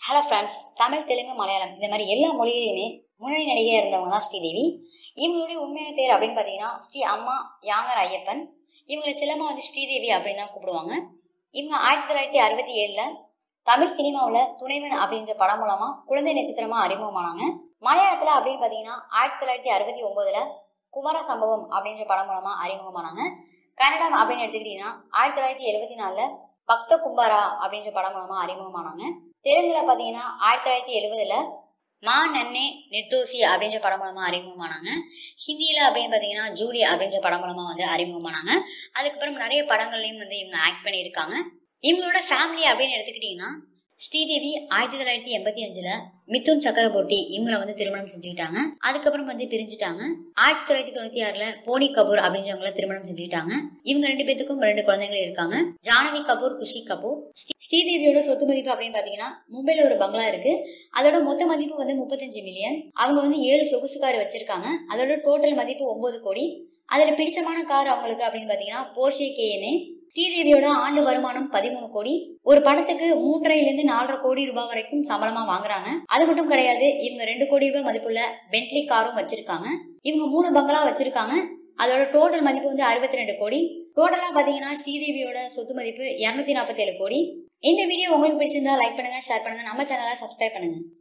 hello friends Tamil Telugu Malayalam இந்த மாதிரி எல்லா மொழியிலையுமே முன்னணி நடிகையாக இருந்தவங்க தான் ஸ்ரீதேவி இவங்களுடைய உண்மையான பேர் அப்படின்னு பார்த்தீங்கன்னா ஸ்ரீ அம்மா யாங்கர் ஐயப்பன் இவங்களை செல்லமா வந்து ஸ்ரீதேவி அப்படின்னு தான் கூப்பிடுவாங்க இவங்க ஆயிரத்தி தொள்ளாயிரத்தி அறுபத்தி ஏழில் தமிழ் சினிமாவில் துணைவன் அப்படின்ற படம் மூலமாக குழந்தை நட்சத்திரமாக அறிமுகமானாங்க மலையாளத்தில் அப்படின்னு பார்த்தீங்கன்னா ஆயிரத்தி தொள்ளாயிரத்தி அறுபத்தி ஒம்போதில் குமார சம்பவம் அப்படின்ற படம் மூலமாக அறிமுகமானாங்க கன்னடம் அப்படின்னு எடுத்துக்கிட்டிங்கன்னா ஆயிரத்தி தொள்ளாயிரத்தி எழுபத்தி நாலில் பக்த கும்பாரா அப்படின்ற படம் மூலமாக அறிமுகமானாங்க தெலுங்குல பார்த்தீங்கன்னா ஆயிரத்தி தொள்ளாயிரத்தி எழுபதுல மா நன்னே நிர்தோசி அப்படின்ற படம் மூலமா அறிமுகமானாங்க ஹிந்தியில அப்படின்னு பார்த்தீங்கன்னா ஜூலி அப்படின்ற படம் மூலமா வந்து அறிமுகமானாங்க அதுக்கப்புறம் நிறைய படங்கள்லையும் வந்து இவங்க ஆக்ட் பண்ணியிருக்காங்க இவங்களோட ஃபேமிலி அப்படின்னு எடுத்துக்கிட்டிங்கன்னா ஸ்ரீதேவி ஆயிரத்தி தொள்ளாயிரத்தி எண்பத்தி அஞ்சுல மிதுன் சக்கரவர்த்தி இவங்கள வந்து திருமணம் செஞ்சுக்கிட்டாங்க அதுக்கப்புறம் வந்து பிரிஞ்சுட்டாங்க ஆயிரத்தி தொள்ளாயிரத்தி தொண்ணூத்தி ஆறுல போனி கபூர் அப்படின்றவங்கள திருமணம் செஞ்சுக்கிட்டாங்க இவங்க ரெண்டு பேத்துக்கும் ரெண்டு குழந்தைகள் இருக்காங்க ஜானவி கபூர் குஷி கபூர் ஸ்ரீ- ஸ்ரீதேவியோட சொத்து மதிப்பு அப்படின்னு பாத்தீங்கன்னா மும்பைல ஒரு பங்களா இருக்கு அதோட மொத்த மதிப்பு வந்து முப்பத்தஞ்சு மில்லியன் அவங்க வந்து ஏழு சொகுசு கார் வச்சிருக்காங்க அதோட டோட்டல் மதிப்பு ஒன்பது கோடி அதுல பிடிச்சமான கார் அவங்களுக்கு அப்படின்னு பாத்தீங்கன்னா போர்ஷே கேஎன்ஏ ஸ்ரீதேவியோட ஆண்டு வருமானம் பதிமூணு கோடி ஒரு படத்துக்கு மூன்றரைல இருந்து நாலரை கோடி ரூபாய் வரைக்கும் சம்பளமா வாங்குறாங்க அது மட்டும் கிடையாது இவங்க ரெண்டு கோடி ரூபாய் மதிப்புள்ள பென்ட்லி காரும் வச்சிருக்காங்க இவங்க மூணு பங்களா வச்சிருக்காங்க அதோட டோட்டல் மதிப்பு வந்து அறுபத்தி ரெண்டு கோடி டோட்டலா பாத்தீங்கன்னா ஸ்ரீதேவியோட சொத்து மதிப்பு இருநூத்தி நாற்பத்தேழு கோடி இந்த வீடியோ உங்களுக்கு பிடிச்சிருந்தா லைக் பண்ணுங்க ஷேர் பண்ணுங்க நம்ம சேனலை சப்ஸ்கிரைப் பண்ணுங்க